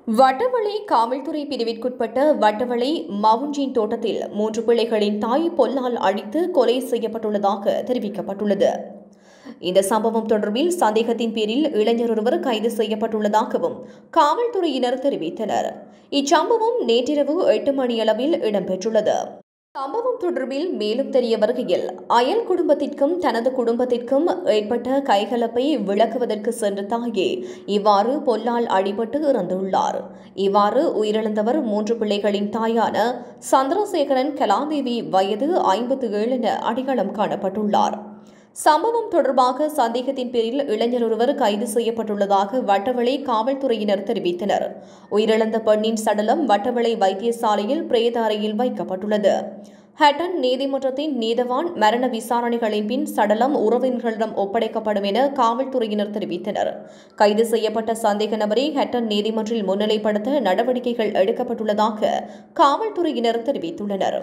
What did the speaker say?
வட்டவளை காவல்துறை பிரிவிற்குட்பட்ட வட்டவளை மவுஞ்சின் தோட்டத்தில் மூன்று பிள்ளைகளின் தாய் பொல்லால் அடித்து கொலை செய்யப்பட்டுள்ளதாக தெரிவிக்கப்பட்டுள்ளது இந்த சம்பவம் தொடர்பில் சந்தேகத்தின் பேரில் இளைஞர் ஒருவர் கைது செய்யப்பட்டுள்ளதாகவும் காவல்துறையினர் தெரிவித்தனர் இச்சம்பவம் நேற்றிரவு எட்டு மணியளவில் இடம்பெற்றுள்ளது சம்பவம் தொடர்பில் மேலும் தெரிய வருகையில் அயல் குடும்பத்திற்கும் தனது குடும்பத்திற்கும் ஏற்பட்ட கைகலப்பை விளக்குவதற்கு சென்ற தாயே இவ்வாறு பொல்லால் அடிபட்டு இறந்துள்ளார் இவ்வாறு உயிரிழந்தவர் மூன்று பிள்ளைகளின் தாயான சந்திரசேகரன் கலாதேவி வயது ஐம்பத்து ஏழு என அடையாளம் காணப்பட்டுள்ளார் சம்பவம் தொடர்பாக சந்தேகத்தின் பேரில் இளைஞர் ஒருவர் கைது செய்யப்பட்டுள்ளதாக வட்டவளை காவல்துறையினர் தெரிவித்தனர் உயிரிழந்த பெண்ணின் சடலம் வட்டவளை வைத்தியசாலையில் பிரேத அறையில் வைக்கப்பட்டுள்ளது ஹட்டன் நீதிமன்றத்தின் நீதவான் மரண விசாரணைகளின் பின் சடலம் உறவினர்களிடம் ஒப்படைக்கப்படும் என காவல்துறையினர் தெரிவித்தனர் கைது செய்யப்பட்ட சந்தேக நபரை ஹட்டன் நீதிமன்றில் முன்னிலைப்படுத்த நடவடிக்கைகள் எடுக்கப்பட்டுள்ளதாக காவல்துறையினர் தெரிவித்துள்ளனர்